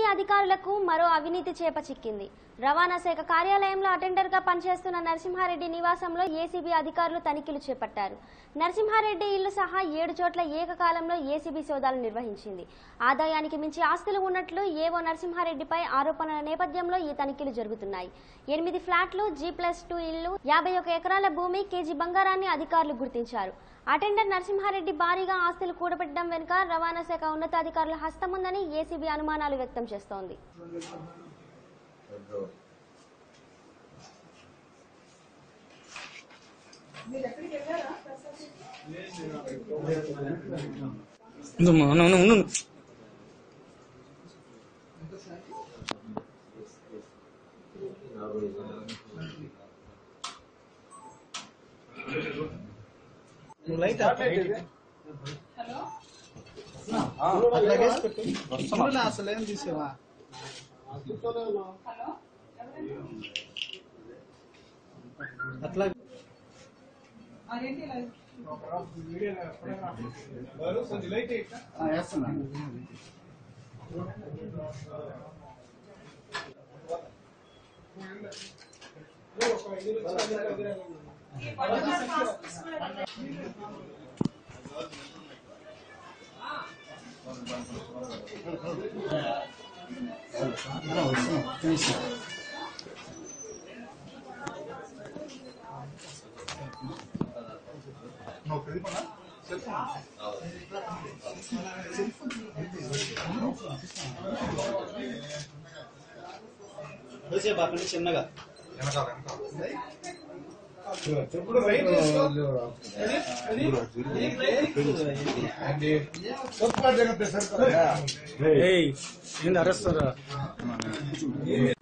అధికారులకు మరో అవినీతి చేప చిక్కింది రవాణా శాఖ కార్యాలయంలో అటెండర్ గా పనిచేస్తున్న నరసింహారెడ్డి నివాసంలో ఏసీబీ అధికారులు తనిఖీలు చేపట్టారు నరసింహారెడ్డి ఇల్లు సహా ఏడు చోట్ల ఏకకాలంలో ఏసీబీ సోదాలు నిర్వహించింది ఆదాయానికి మించి ఆస్తులు ఉన్నట్లు ఏవో నరసింహారెడ్డిపై ఆరోపణల నేపథ్యంలో ఈ తనిఖీలు జరుగుతున్నాయి ఎనిమిది ఫ్లాట్లు జీ ప్లస్ టూ ఇళ్లు యాభై ఒక ఎకరాల భూమి కేజీ బంగారాన్ని అధికారులు గుర్తించారు అటెండర్ నరసింహారెడ్డి భారీగా ఆస్తులు కూడబెట్టడం వెనుక రవాణా శాఖ ఉన్నతాధికారుల హస్తం ఉందని ఏసీబీ అనుమానాలు వ్యక్తం చేస్తోంది ఉందమ్మా, ఉండు, ఉండు, ఉండు. లైట్ వస్తున్నా అసలు ఏం తీసేవా అట్లా ఆ, వేస్తున్నా వేసేపు అక్కడి నుంచి చిన్నగా ఏయ్ ఏంది అరెస్ట్